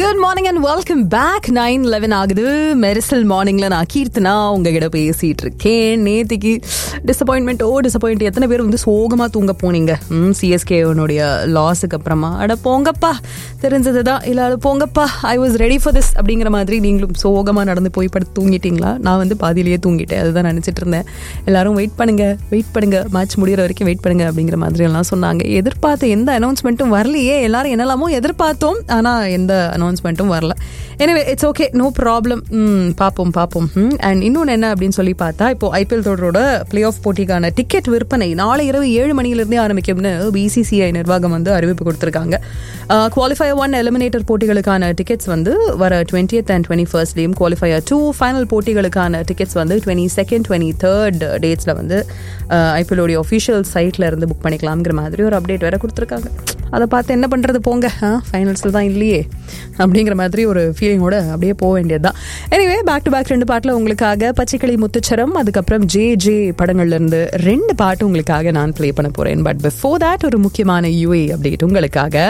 Good morning and welcome back nine eleven ஆகுது மெரிசல் மார்னிங்ல நான் கீர்த்தனா உங்ககிட்ட பேசிட்டு இருக்கேன் நேத்திக்கு டிசப்பாயின்மெண்ட் ஓ டிசப்பாயிண்ட் எத்தனை பேர் வந்து சோகமா தூங்க போனீங்க ம் சிஎஸ்கேனுடைய லாஸுக்கு அப்புறமா அட போங்கப்பா தெரிஞ்சது தான் இல்ல அது போங்கப்பா I was ready for this அப்படிங்கிற மாதிரி நீங்களும் சோகமா நடந்து போய் படுத்து தூங்கிட்டீங்களா நான் வந்து பாதியிலேயே தூங்கிட்டேன் அதுதான் நினைச்சிட்டு இருந்தேன் எல்லாரும் வெயிட் பண்ணுங்க வெயிட் பண்ணுங்க மேட்ச் முடிகிற வரைக்கும் வெயிட் பண்ணுங்க அப்படிங்கிற மாதிரி எல்லாம் சொன்னாங்க எதிர்பார்த்த எந்த அனௌன்ஸ்மெண்ட்டும் வரலையே எல்லாரும் என்னெல்லாமோ எதிர்பார்த்தோம் ஆனா எந்த அனௌன்ஸ்மெண்ட்டும் வரல எனவே இட்ஸ் ஓகே நோ ப்ராப்ளம் பார்ப்போம் பார்ப்போம் அண்ட் இன்னொன்று என்ன அப்படின்னு சொல்லி பார்த்தா இப்போ ஐபிஎல் தொடரோட பிளே ஆஃப் போட்டிக்கான டிக்கெட் விற்பனை நாளை இரவு ஏழு மணியிலிருந்தே ஆரம்பிக்கும்னு பிசிசிஐ நிர்வாகம் வந்து அறிவிப்பு கொடுத்துருக்காங்க குவாலிஃபயர் ஒன் எலிமினேட்டர் போட்டிகளுக்கான டிக்கெட்ஸ் வந்து வர டுவெண்ட்டியத் அண்ட் டுவெண்ட்டி ஃபர்ஸ்ட்லேயும் குவாலிஃபயர் டூ ஃபைனல் போட்டிகளுக்கான டிக்கெட்ஸ் வந்து டுவெண்ட்டி செகண்ட் டுவெண்ட்டி தேர்ட் டேட்ஸில் வந்து ஐபிஎல்லோடைய ஒஃபிஷியல் சைட்டில் இருந்து புக் பண்ணிக்கலாம்ங்கிற மாதிரி ஒரு அப்டேட் வேற கொடுத்துருக்காங்க அதை பார்த்து என்ன பண்ணுறது போங்க ஃபைனல்ஸில் தான் இல்லையே அப்படிங்கிற மாதிரி ஒரு ஃபீலிங்கோட அப்படியே போக வேண்டியது தான் எனிவே பேக் டு பேக் ரெண்டு பாட்டில் உங்களுக்காக பச்சைக்கிளி முத்துச்சரம் அதுக்கப்புறம் ஜே ஜே படங்கள்லேருந்து ரெண்டு பாட்டு உங்களுக்காக நான் ப்ளே பண்ண போகிறேன் பட் பிஃபோர் தேட் ஒரு முக்கியமான யூஏ அப்டேட் உங்களுக்காக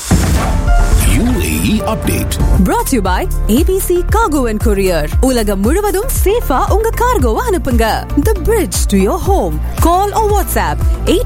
UAE update. brought to you by ABC Cargo and Courier. உலகம் முழுவதும் சேஃபா உங்க கார்கோவை அனுப்புங்க. The bridge to your home. Call or WhatsApp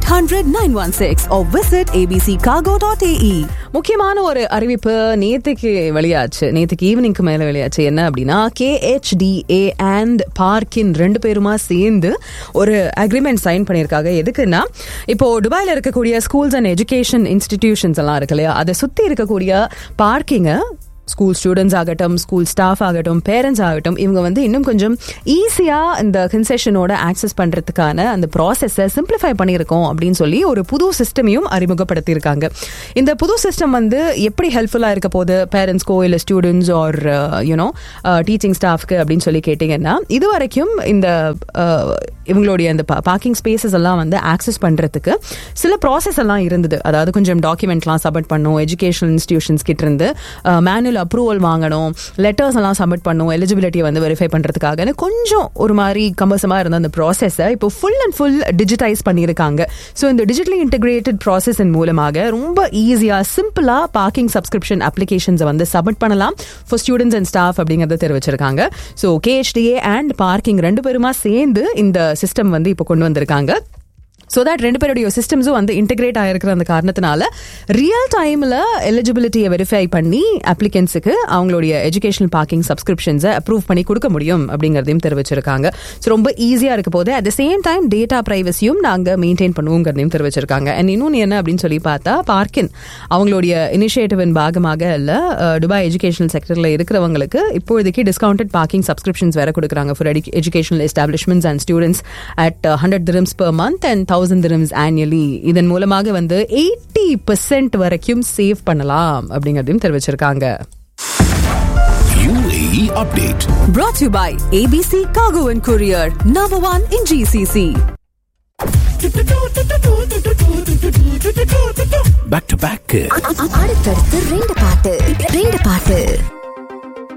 800-916 or visit abccargo.ae. முக்கியமான ஒரு அறிவிப்பு நேத்துக்கு வெளியாச்சு நேத்துக்கு ஈவினிங்க்கு மேல வெளியாச்சு என்ன அப்படின்னா கேஹெச்டிஏ அண்ட் பார்க்கின் ரெண்டு பேருமா சேர்ந்து ஒரு அக்ரிமெண்ட் சைன் பண்ணியிருக்காங்க எதுக்குன்னா இப்போ துபாயில இருக்கக்கூடிய ஸ்கூல்ஸ் அண்ட் எஜுகேஷன் இன்ஸ்டிடியூஷன்ஸ் எல்லாம் இருக்கு இல்லையா அதை சுத்தி இருக்கக்கூடிய பார்க்கிங்கை ஸ்கூல் ஸ்டூடெண்ட்ஸ் ஆகட்டும் ஸ்கூல் ஸ்டாஃப் ஆகட்டும் பேரண்ட்ஸ் ஆகட்டும் இவங்க வந்து இன்னும் கொஞ்சம் ஈஸியாக இந்த கன்செஷனோட ஆக்சஸ் பண்ணுறதுக்கான அந்த ப்ராசஸை சிம்பிளிஃபை பண்ணியிருக்கோம் அப்படின்னு சொல்லி ஒரு புது சிஸ்டமையும் அறிமுகப்படுத்தியிருக்காங்க இந்த புது சிஸ்டம் வந்து எப்படி ஹெல்ப்ஃபுல்லாக இருக்க போது பேரண்ட்ஸ்க்கோ இல்லை ஸ்டூடெண்ட்ஸ் ஆர் யூனோ டீச்சிங் ஸ்டாஃப்க்கு அப்படின்னு சொல்லி கேட்டிங்கன்னா இது வரைக்கும் இந்த இவங்களுடைய அந்த பார்க்கிங் ஸ்பேசஸ் எல்லாம் வந்து ஆக்சஸ் பண்ணுறதுக்கு சில ப்ராசஸ் எல்லாம் இருந்தது அதாவது கொஞ்சம் டாக்குமெண்ட்லாம் சப்மிட் பண்ணும் எஜுகேஷனல் இன்ஸ்டிடியூஷன்ஸ் கிட்ட இருந்து மேனுவல் அப்ரூவல் வாங்கணும் லெட்டர்ஸ் எல்லாம் சப்மிட் பண்ணும் எலிஜிபிலிட்டியை வந்து வெரிஃபை பண்ணுறதுக்காக கொஞ்சம் ஒரு மாதிரி கம்பசமாக இருந்த அந்த ப்ராசஸை இப்போ ஃபுல் அண்ட் ஃபுல் டிஜிட்டைஸ் பண்ணியிருக்காங்க ஸோ இந்த டிஜிட்டலி இன்டெகிரேட்டட் ப்ராசஸின் மூலமாக ரொம்ப ஈஸியாக சிம்பிளாக பார்க்கிங் சப்ஸ்கிரிப்ஷன் அப்ளிகேஷன்ஸை வந்து சப்மிட் பண்ணலாம் ஃபார் ஸ்டூடெண்ட்ஸ் அண்ட் ஸ்டாஃப் அப்படிங்கிறத தெரிவிச்சிருக்காங்க ஸோ கேஹெச்டிஏ அண்ட் பார்க்கிங் ரெண்டு பேருமா சேர்ந்து இந்த சிஸ்டம் வந்து இப்போ கொண்டு வந்திருக்காங்க ஸோ தட் ரெண்டு பேருடைய சிஸ்டம்ஸும் வந்து இன்டெகிரேட் ஆகிருக்கிற அந்த காரணத்தினால ரியல் டைமில் எலிஜிபிலிட்டியை வெரிஃபை பண்ணி அப்ளிகன்ஸுக்கு அவங்களுடைய எஜுகேஷனல் பார்க்கிங் சப்ஸ்கிரிப்ஷன்ஸை அப்ரூவ் பண்ணி கொடுக்க முடியும் அப்படிங்கிறதையும் தெரிவிச்சிருக்காங்க ஸோ ரொம்ப ஈஸியாக இருக்க போது at the same time data ப்ரைவசியும் நாங்கள் மெயின்டைன் பண்ணுவோங்கிறதையும் தெரிவிச்சிருக்காங்க அண்ட் இன்னொன்று என்ன அப்படின்னு சொல்லி பார்த்தா பார்க்கின் அவங்களுடைய இனிஷியேட்டிவின் பாகமாக இல்லை துபாய் எஜுகேஷனல் செக்டரில் இருக்கிறவங்களுக்கு இப்போதைக்கு டிஸ்கவுண்டட் பார்க்கிங் சப்ஸ்கிரிப்ஷன்ஸ் வேற கொடுக்குறாங்க for educational establishments and students at hundred dirhams per month and thousand dirhams annually இதன் மூலமாக வந்து எயிட்டி பெர்சென்ட் வரைக்கும் சேவ் பண்ணலாம் அப்படிங்கிறதையும் தெரிவிச்சிருக்காங்க UAE update. Brought to you by ABC Cargo and Courier. Number one in GCC. Back to back. அடுத்தடுத்து ரெண்டு பாட்டு ரெண்டு பாட்டு